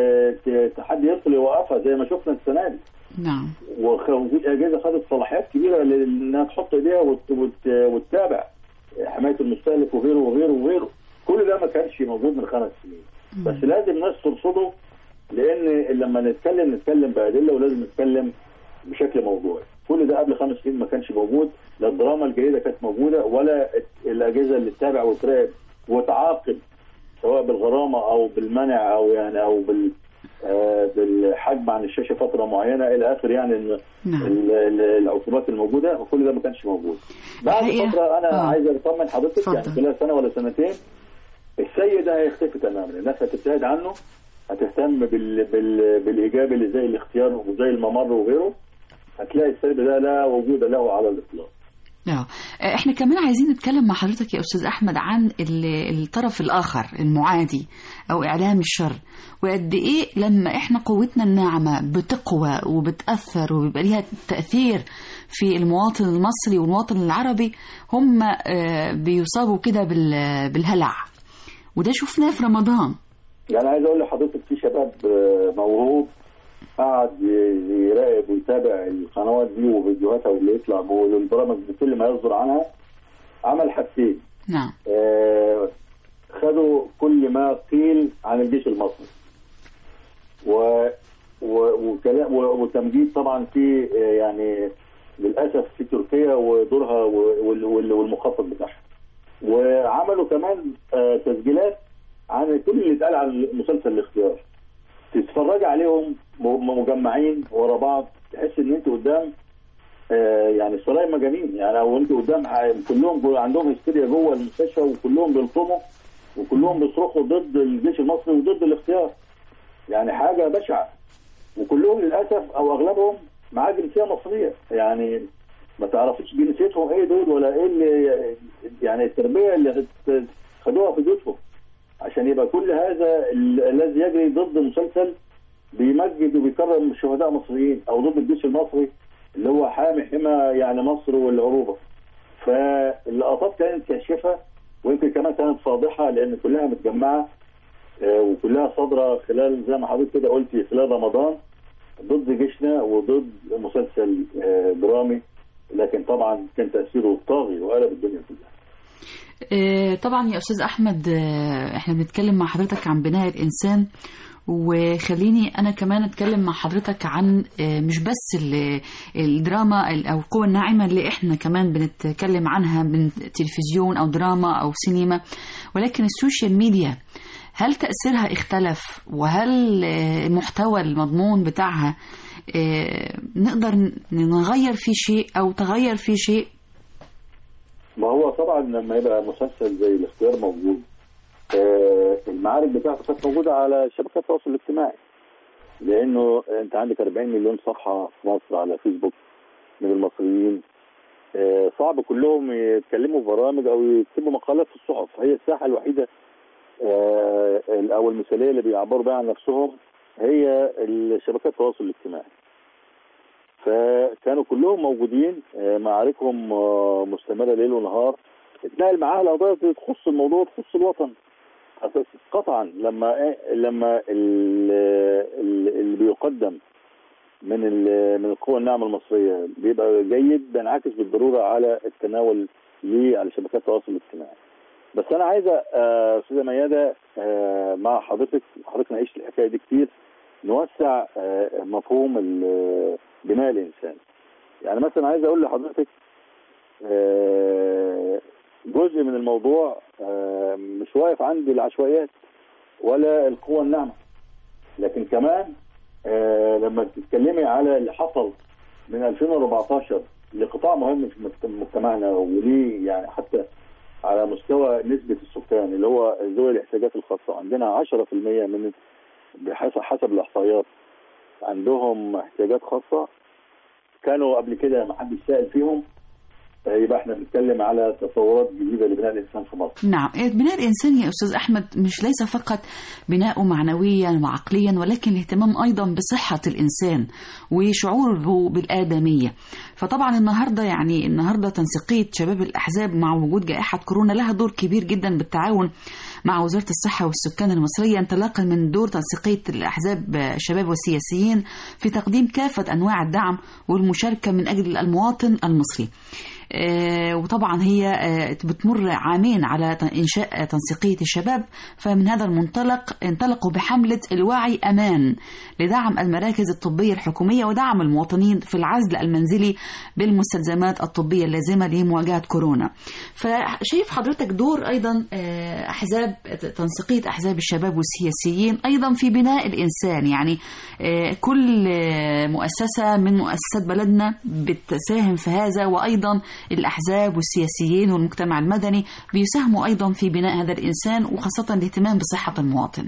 حد يدخل يوقفها زي ما شفنا السنه دي نعم وفي اجهزه خدت صلاحيات كبيره انها تحط ايديها وت... وت... وتتابع حمايه المستهلك وغيره وغيره وغيره كل ده ما كانش موجود من خمس سنين بس لازم الناس ترصده لان لما نتكلم نتكلم بادله ولازم نتكلم بشكل موضوعي كل ده قبل خمس سنين ما كانش موجود لا الدراما الجيده كانت موجوده ولا الاجهزه اللي تتابع وتراقب وتعاقب سواء بالغرامه او بالمنع او يعني او بال آه بالحجم عن الشاشه فتره معينه الى اخر يعني نعم. العقوبات الموجوده وكل ده ما كانش موجود. بعد فتره انا آه. عايز اطمن حضرتك يعني خلال سنه ولا سنتين السيء ده هيختفي تماما الناس هتبتعد عنه هتهتم بال... بال... بالايجابي اللي زي الاختيار وزي الممر وغيره هتلاقي السلب ده لا وجود له على الاطلاق. اه احنا كمان عايزين نتكلم مع حضرتك يا استاذ احمد عن الطرف الاخر المعادي او اعلام الشر وقد ايه لما احنا قوتنا الناعمه بتقوى وبتاثر وبيبقى ليها تاثير في المواطن المصري والمواطن العربي هم بيصابوا كده بالهلع وده شفناه في رمضان يعني عايز اقول لحضرتك في شباب موهوب قعد يراقب ويتابع القنوات دي وفيديوهاتها واللي يطلع والبرامج بكل ما يصدر عنها عمل حاجتين نعم آه خدوا كل ما قيل عن الجيش المصري و وكلام وتمجيد طبعا في يعني للاسف في تركيا ودورها والمخطط بتاعها وعملوا كمان آه تسجيلات عن كل اللي اتقال عن مسلسل الاختيار تتفرج عليهم مجمعين ورا بعض تحس ان انت قدام آه يعني سرايا مجانين يعني او انت قدام كلهم عندهم هستيريا جوه المستشفى وكلهم بيلطموا وكلهم بيصرخوا ضد الجيش المصري وضد الاختيار يعني حاجه بشعه وكلهم للاسف او اغلبهم معاه جنسيه مصريه يعني ما تعرفيش جنسيتهم ايه دول ولا ايه اللي يعني التربيه اللي خدوها في بيوتهم عشان يبقى كل هذا الذي يجري ضد مسلسل بيمجد وبيكرم شهداء مصريين او ضد الجيش المصري اللي هو حامي حمى يعني مصر والعروبه فاللقطات كانت كاشفه ويمكن كمان كانت فاضحه لان كلها متجمعه وكلها صادره خلال زي ما حضرتك كده قلتي خلال رمضان ضد جيشنا وضد مسلسل درامي لكن طبعا كان تاثيره طاغي وقلب الدنيا كلها طبعا يا استاذ احمد احنا بنتكلم مع حضرتك عن بناء الانسان وخليني انا كمان اتكلم مع حضرتك عن مش بس الدراما او القوى الناعمه اللي احنا كمان بنتكلم عنها من تلفزيون او دراما او سينما ولكن السوشيال ميديا هل تاثيرها اختلف وهل المحتوى المضمون بتاعها نقدر نغير فيه شيء او تغير فيه شيء ما هو طبعا لما يبقى مسلسل زي الاختيار موجود آه المعارك بتاعته كانت موجوده على شبكات التواصل الاجتماعي لانه انت عندك 40 مليون صفحه في مصر على فيسبوك من المصريين آه صعب كلهم يتكلموا في برامج او يكتبوا مقالات في الصحف هي الساحه الوحيده آه او المثاليه اللي بيعبروا بها عن نفسهم هي شبكات التواصل الاجتماعي فكانوا كلهم موجودين معاركهم مستمره ليل ونهار اتنقل معاها القضايا تخص الموضوع تخص الوطن قطعا لما لما اللي بيقدم من من القوى الناعمه المصريه بيبقى جيد بينعكس بالضروره على التناول ليه على شبكات التواصل الاجتماعي بس انا عايزه استاذه مياده مع حضرتك حضرتك ناقشت الحكايه دي كتير نوسع مفهوم بناء الانسان يعني مثلا عايز اقول لحضرتك جزء من الموضوع مش واقف عند العشوائيات ولا القوى الناعمه لكن كمان لما تتكلمي على اللي حصل من 2014 لقطاع مهم في مجتمعنا وليه يعني حتى على مستوى نسبه السكان اللي هو ذوي الاحتياجات الخاصه عندنا 10% من بحسب حسب الاحصائيات عندهم احتياجات خاصه كانوا قبل كده ما حدش سائل فيهم يبقى احنا بنتكلم على تصورات جديده لبناء الانسان في مصر. نعم بناء الإنسان يا أستاذ أحمد مش ليس فقط بناؤه معنويا وعقليا ولكن الاهتمام أيضا بصحة الإنسان وشعوره بالآدمية فطبعا النهاردة يعني النهاردة تنسيقية شباب الأحزاب مع وجود جائحة كورونا لها دور كبير جدا بالتعاون مع وزارة الصحة والسكان المصرية انطلاقا من دور تنسيقية الأحزاب الشباب والسياسيين في تقديم كافة أنواع الدعم والمشاركة من أجل المواطن المصري آه، وطبعا هي آه، بتمر عامين على ت- إنشاء تنسيقية الشباب فمن هذا المنطلق انطلقوا بحملة الوعي أمان لدعم المراكز الطبية الحكومية ودعم المواطنين في العزل المنزلي بالمستلزمات الطبية اللازمة لمواجهة كورونا فشايف حضرتك دور أيضا آه، أحزاب تنسيقية أحزاب الشباب والسياسيين أيضا في بناء الإنسان يعني آه، كل آه، مؤسسة من مؤسسات بلدنا بتساهم في هذا وأيضا الأحزاب والسياسيين والمجتمع المدني بيساهموا أيضا في بناء هذا الإنسان وخاصة الاهتمام بصحة المواطن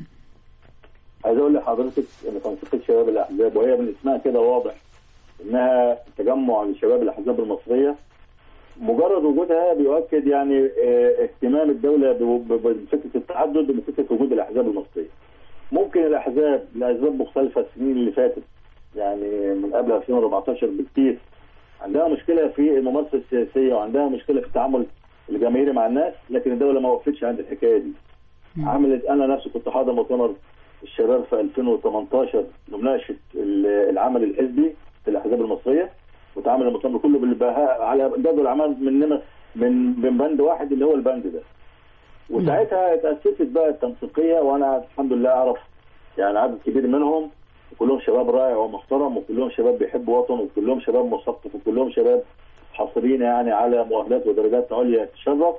عايز اقول لحضرتك ان تنسيقيه شباب الاحزاب وهي من اسمها كده واضح انها تجمع لشباب الاحزاب المصريه مجرد وجودها بيؤكد يعني اه، اهتمام الدوله ب- ب- بفكره التعدد وبفكره وجود الاحزاب المصريه. ممكن الاحزاب لاسباب مختلفه السنين اللي فاتت يعني من قبل 2014 بكتير عندها مشكله في الممارسه السياسيه وعندها مشكله في التعامل الجماهيري مع الناس لكن الدوله ما وقفتش عند الحكايه دي. عملت انا نفسي كنت حاضر مؤتمر الشباب في 2018 لمناقشه ال- العمل الحزبي في الاحزاب المصريه وتعامل المؤتمر كله بالبهاء على جدول اعمال من من من بند واحد اللي هو البند ده وساعتها اتاسست بقى التنسيقيه وانا الحمد لله اعرف يعني عدد كبير منهم وكلهم شباب رائع ومحترم وكلهم شباب بيحبوا وطن وكلهم شباب مثقف وكلهم شباب حاصلين يعني على مؤهلات ودرجات عليا تشرف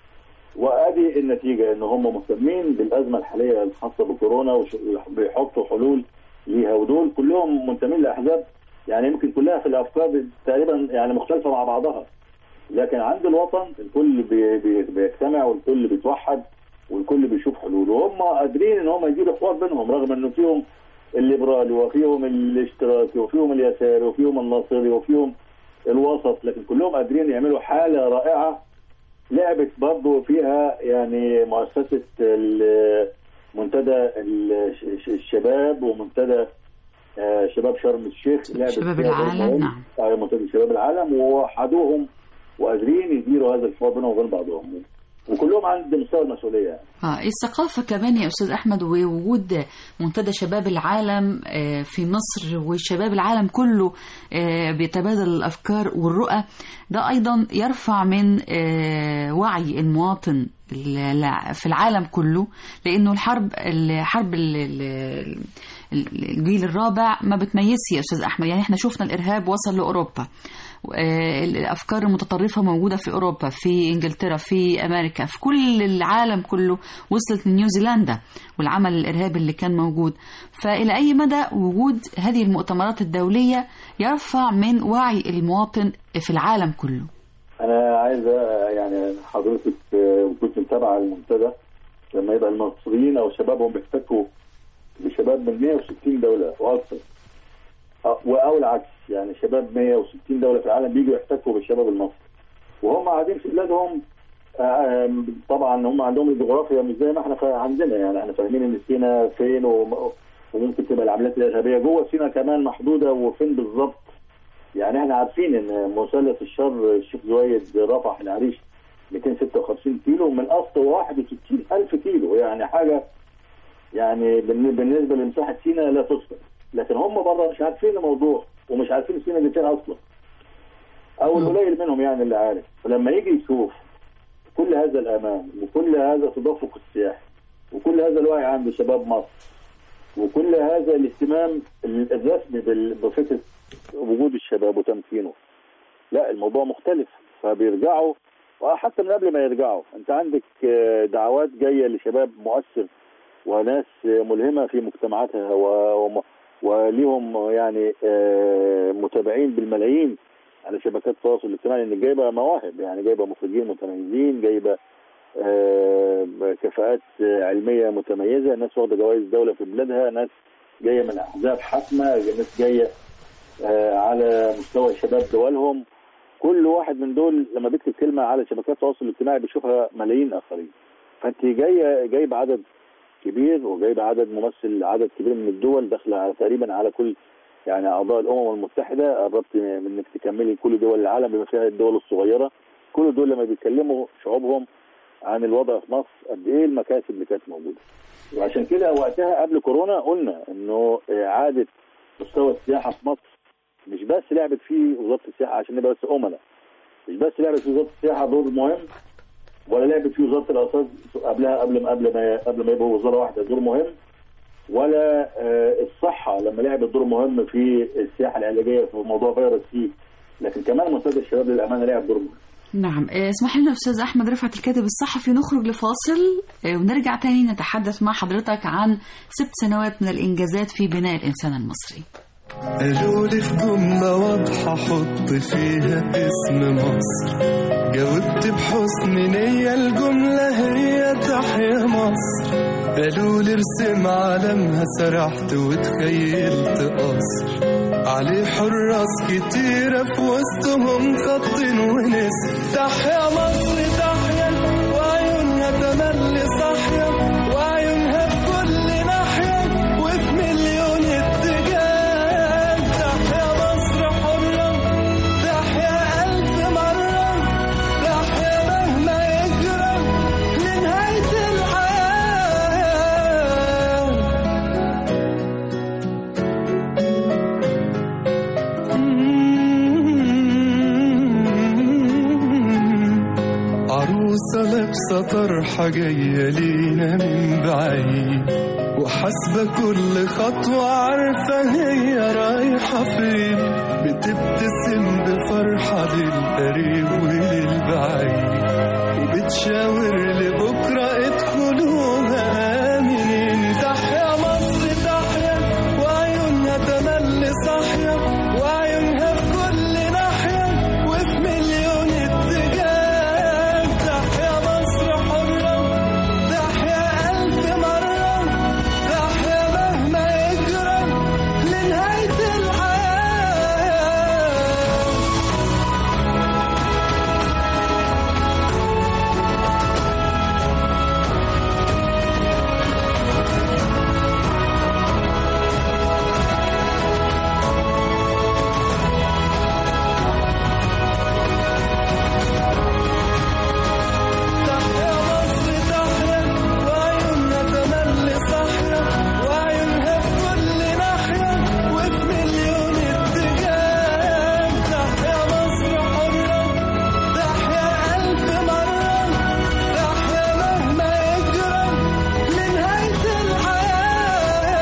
وادي النتيجه ان هم مهتمين بالازمه الحاليه الخاصه بكورونا وبيحطوا حلول ليها ودول كلهم منتمين لاحزاب يعني يمكن كلها في الافكار تقريبا يعني مختلفه مع بعضها لكن عند الوطن الكل بي بي بيجتمع والكل بيتوحد والكل بيشوف حلول وهم قادرين ان هم يجيبوا حوار بينهم رغم انه فيهم الليبرالي وفيهم الاشتراكي وفيهم اليساري وفيهم الناصري وفيهم الوسط لكن كلهم قادرين يعملوا حاله رائعه لعبت برضه فيها يعني مؤسسه ال- منتدى ال- الشباب ومنتدى آه، شباب شرم الشيخ لعبت شباب فيها دور العالم، مهم. نعم. آه، منتدى شباب العالم ووحدوهم وقادرين يديروا هذا الحوار بينهم وبين بعضهم وكلهم عند مستوى المسؤوليه يعني. آه الثقافة كمان يا أستاذ أحمد ووجود منتدى شباب العالم آه، في مصر والشباب العالم كله آه، بيتبادل الأفكار والرؤى ده أيضا يرفع من آه، وعي المواطن ال- في العالم كله لأنه الحرب الحرب ال- ال- ال- الجيل الرابع ما بتميزش يا أستاذ أحمد يعني احنا شفنا الإرهاب وصل لأوروبا آه، الافكار المتطرفه موجوده في اوروبا في انجلترا في امريكا في كل العالم كله وصلت لنيوزيلندا والعمل الارهابي اللي كان موجود فالى اي مدى وجود هذه المؤتمرات الدوليه يرفع من وعي المواطن في العالم كله انا عايز يعني حضرتك آه، كنت متابعه المنتدى لما يبقى المصريين او شبابهم بيحتكوا بشباب من 160 دوله واكثر آه، او العكس يعني شباب 160 دوله في العالم بيجوا يحتكوا بالشباب المصري وهم قاعدين في بلادهم آه، آم، طبعا هم عندهم الجغرافيا مش زي ما احنا فا- عندنا يعني احنا فاهمين ان سينا فين وم- وممكن تبقى العمليات الارهابيه جوه سينا كمان محدوده وفين بالظبط يعني احنا عارفين ان مثلث الشر الشيخ زويد رفح العريش 256 كيلو من اصل 61 الف كيلو يعني حاجه يعني بالن- بالنسبه لمساحه سيناء لا تذكر لكن هم بره مش عارفين الموضوع ومش عارفين سيناء دي فين اصلا او القليل منهم يعني اللي عارف فلما يجي يشوف كل هذا الامان وكل هذا التدفق السياحي وكل هذا الوعي عند شباب مصر وكل هذا الاهتمام الرسمي بال- بفكره وجود الشباب وتمكينه لا الموضوع مختلف فبيرجعوا وحتى من قبل ما يرجعوا انت عندك آه، دعوات جايه لشباب مؤثر وناس آه، ملهمه في مجتمعاتها و- وم- وليهم يعني آه، متابعين بالملايين على شبكات التواصل الاجتماعي ان جايبه مواهب يعني جايبه مخرجين متميزين جايبه آه، كفاءات آه، علميه متميزه ناس واخده جوائز دوله في بلادها ناس جايه من احزاب حاسمه ناس جايه آه، على مستوى شباب دولهم كل واحد من دول لما بيكتب كلمه على شبكات التواصل الاجتماعي بيشوفها ملايين اخرين فانت جايه جايب عدد كبير وجايب عدد ممثل عدد كبير من الدول داخله على تقريبا على كل يعني اعضاء الامم المتحده قربت من انك تكملي كل دول العالم بما فيها الدول الصغيره كل دول لما بيتكلموا شعوبهم عن الوضع في مصر قد ايه المكاسب اللي كانت موجوده وعشان كده وقتها قبل كورونا قلنا انه اعاده مستوى السياحه في مصر مش بس لعبت فيه وزاره السياحه عشان نبقى بس امنا مش بس لعبت في وزاره السياحه دور مهم ولا لعبت في وزاره الاثار قبلها قبل ما قبل ما قبل ما يبقوا وزاره واحده دور مهم ولا آه، الصحه لما لعبت دور مهم في السياحه العلاجيه في موضوع فيروس سي لكن كمان منتدى الشباب للامانه لعب دور مهم نعم آه، اسمح لنا أستاذ أحمد رفعت الكاتب الصحفي نخرج لفاصل آه، ونرجع تاني نتحدث مع حضرتك عن ست سنوات من الإنجازات في بناء الإنسان المصري قالوا لي في جملة واضحة حط فيها اسم مصر جاوبت بحسن نية الجملة هي تحيا مصر قالوا لي ارسم علمها سرحت وتخيلت قصر عليه حراس كتيرة في وسطهم خط ونسر تحيا مصر تحيا وعيونها تملي صاحية وعيونها في كل ناحية وفي مليون اتجاه تحيا مصر حرة تحيا ألف مرة تحيا مهما يجرى لنهاية الحياة عروسة لابسة طرحة جاية لينا من بعيد وحاسبة كل خطوة عارفة هي رايحة فين بتبتسم بفرحة للقريب وللبعيد وبتشاور لبكرة ادخلوها آمنين تحيا مصر تحيا وعيونها تملي صاحية وعيونها في كل ناحية وفي مليون اتجاه تحيا مصر حرة تحيا ألف مرة تحيا مهما يجرى لنهاية الحياة تحيا مصر تحيا وعيونها تملي صاحية وعيونها في كل ناحية وفي مليون اتجاه تحيا مصر حرة تحيا ألف مرة تحيا مهما يجرى لنهاية الحياة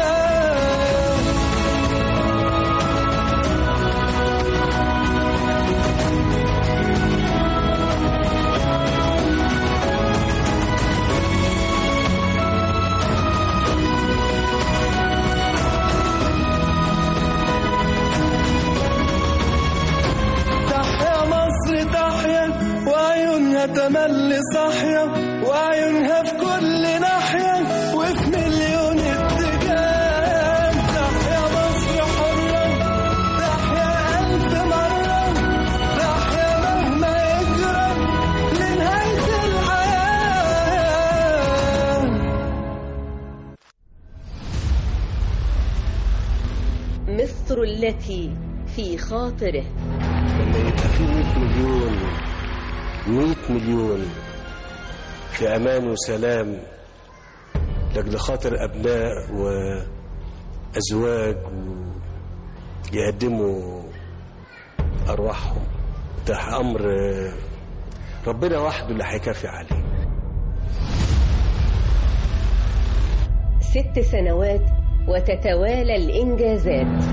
تحيا مصر تحيا وعيونها تملي صاحية وعيونها في كل ناحية وفي مليون اتجاه تحيا مصر حرة تحيا ألف مرة تحيا مهما يجرى لنهاية الحياة مصر التي في خاطره لما يبقى في 100 مليون 100 مليون في امان وسلام لاجل خاطر ابناء وازواج يقدموا ارواحهم ده امر ربنا وحده اللي هيكافي عليه ست سنوات وتتوالى الإنجازات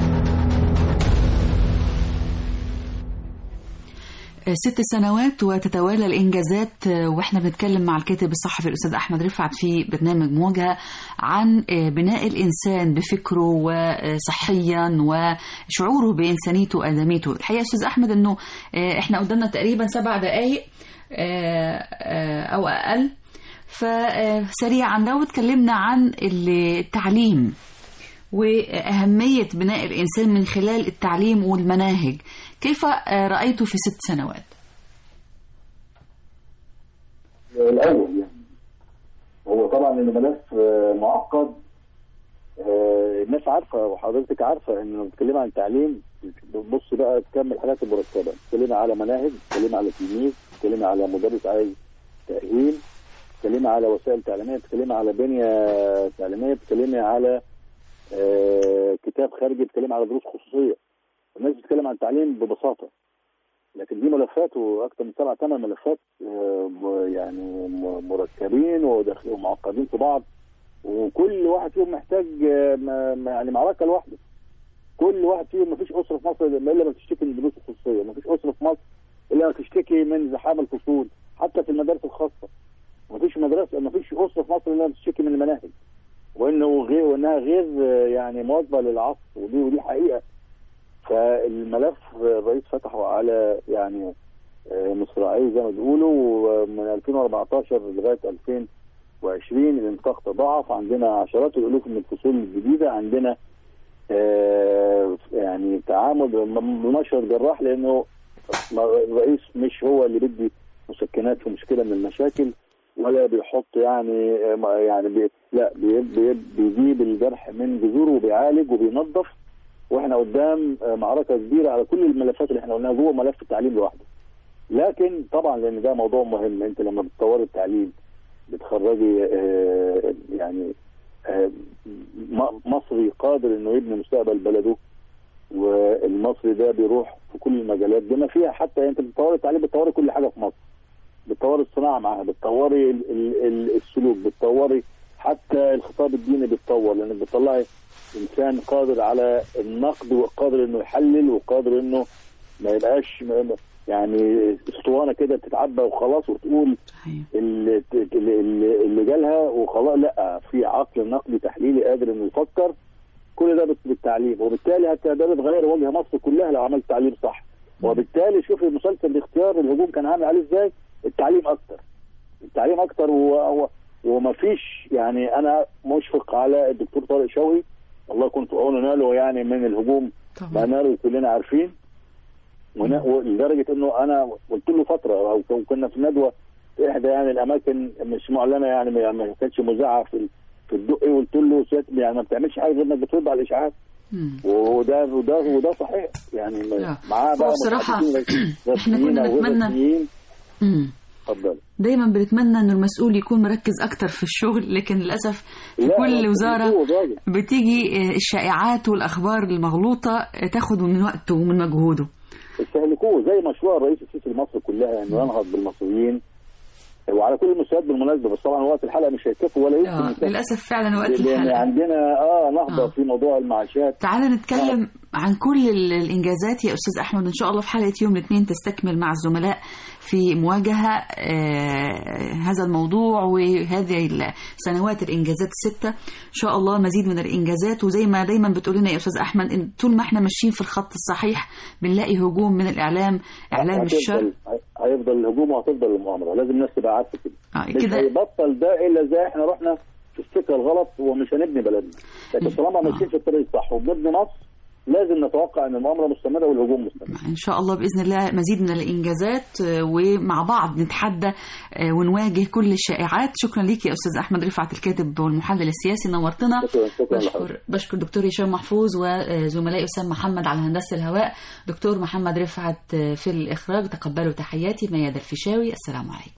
ست سنوات وتتوالى الإنجازات واحنا بنتكلم مع الكاتب الصحفي الأستاذ أحمد رفعت في برنامج مواجهة عن بناء الإنسان بفكره وصحيا وشعوره بإنسانيته وآدميته الحقيقة أستاذ أحمد أنه احنا قدامنا تقريبا سبع دقايق أو أقل فسريعا لو اتكلمنا عن التعليم وأهمية بناء الإنسان من خلال التعليم والمناهج كيف آه، رأيته في ست سنوات الاول يعني هو طبعا الملف آه، معقد آه، الناس عارفه وحضرتك عارفه ان لما بتتكلم عن تعليم بص بقى تكمل الحاجات المرتبه بتتكلم على مناهج بتتكلم على تلميذ بتتكلم على مدرس عايز تاهيل بتتكلم على وسائل تعليميه بتتكلم على بنيه تعليميه بتتكلم على آه، كتاب خارجي بتتكلم على دروس خصوصيه الناس بتتكلم عن التعليم ببساطه لكن دي ملفات واكثر من سبع ثمان ملفات آه، م- يعني م- مركبين وداخل- ومعقدين في بعض وكل واحد فيهم محتاج آه، م- م- يعني معركه لوحده كل واحد فيهم ما فيش اسره في مصر الا ما تشتكي من الدروس الخصوصيه ما فيش اسره في مصر الا ما تشتكي من زحام الفصول حتى في المدارس الخاصه ما فيش مدرسه ما فيش اسره في مصر الا ما تشتكي من المناهج وانه غير وانها غير آه، يعني مواظبه للعصر ودي ودي حقيقه فالملف الرئيس فتحه على يعني آه، مصراعيه زي ما بيقولوا ومن 2014 لغايه 2020 الانفاق تضاعف عندنا عشرات الالوف من الفصول الجديده عندنا آه، يعني تعامل بمشهد جراح لانه الرئيس مش هو اللي بيدي مسكنات في مشكله من المشاكل ولا بيحط يعني آه، يعني بي لا بي بي بيجيب الجرح من جذوره وبيعالج وبينظف واحنا قدام آه، معركه كبيره على كل الملفات اللي احنا قلناها جوه ملف التعليم لوحده لكن طبعا لان ده موضوع مهم انت لما بتطوري التعليم بتخرجي آه، يعني آه، م- مصري قادر انه يبني مستقبل بلده والمصري ده بيروح في كل المجالات بما فيها حتى انت بتطوري التعليم بتطوري كل حاجه في مصر بتطوري الصناعه معاها بتطوري ال- ال- ال- السلوك بتطوري حتى الخطاب الديني بيتطور لانك بتطلعي انسان قادر على النقد وقادر انه يحلل وقادر انه ما يبقاش م- يعني اسطوانه كده بتتعبى وخلاص وتقول اللي, اللي, اللي جالها وخلاص لا في عقل نقدي تحليلي قادر انه يفكر كل ده بت- بالتعليم وبالتالي هت- ده بتغير وجه مصر كلها لو عملت تعليم صح وبالتالي شوف المسلسل الاختيار الهجوم كان عامل عليه ازاي التعليم اكتر التعليم اكتر و... و... ومفيش يعني انا مشفق على الدكتور طارق شوقي الله يكون في عونه ناله يعني من الهجوم ما ناله كلنا عارفين ونا- ولدرجه انه انا قلت له فتره او كن- كنا في ندوه في احدى يعني الاماكن مش معلنه يعني ما ما كانتش مذاعه في ال- في الدقي قلت له سيادة يعني ما بتعملش حاجه غير انك بترد على الاشاعات وده وده وده صحيح يعني معاه بقى هو بصراحة متحدثين إحنا كنا رسميين أو غير نتمنى- رسميين. مم. اتفضل دايما بنتمنى ان المسؤول يكون مركز اكتر في الشغل لكن للاسف في لا، كل هو وزاره هو الراجل. بتيجي آه، الشائعات والاخبار المغلوطه آه، تاخد من وقته ومن مجهوده استهلكوه زي مشروع الرئيس السيسي لمصر كلها انه ينهض بالمصريين وعلى كل المستويات بالمناسبه بس طبعا وقت الحلقه مش هيكفي ولا يمكن آه، يكفي. للاسف فعلا وقت لان الحلقه عندنا اه نهضه آه. في موضوع المعاشات تعالى نتكلم عن كل ال- الانجازات يا استاذ احمد ان شاء الله في حلقه يوم الاثنين تستكمل مع الزملاء في مواجهه آه، هذا الموضوع وهذه السنوات الانجازات السته ان شاء الله مزيد من الانجازات وزي ما دايما بتقول لنا يا استاذ احمد ان طول ما احنا ماشيين في الخط الصحيح بنلاقي هجوم من الاعلام اعلام هتفضل- الشر هيفضل الهجوم وهتفضل المؤامره لازم الناس تبقى عارفه كده آه، مش كده. هيبطل ده الا زي احنا رحنا في السكه الغلط ومش هنبني بلدنا لكن طالما ماشيين في الطريق الصح وبنبني مصر لازم نتوقع ان المؤامره مستمره والهجوم مستمر ان شاء الله باذن الله مزيد من الانجازات آه، ومع بعض نتحدى آه، ونواجه كل الشائعات شكرا ليك يا استاذ احمد رفعت الكاتب والمحلل السياسي نورتنا شكرا شكرا بشكر لحضرتك بشكر دكتور هشام محفوظ وزملائي اسامه محمد على هندسه الهواء دكتور محمد رفعت آه، في الاخراج تقبلوا تحياتي ميادة الفيشاوي السلام عليكم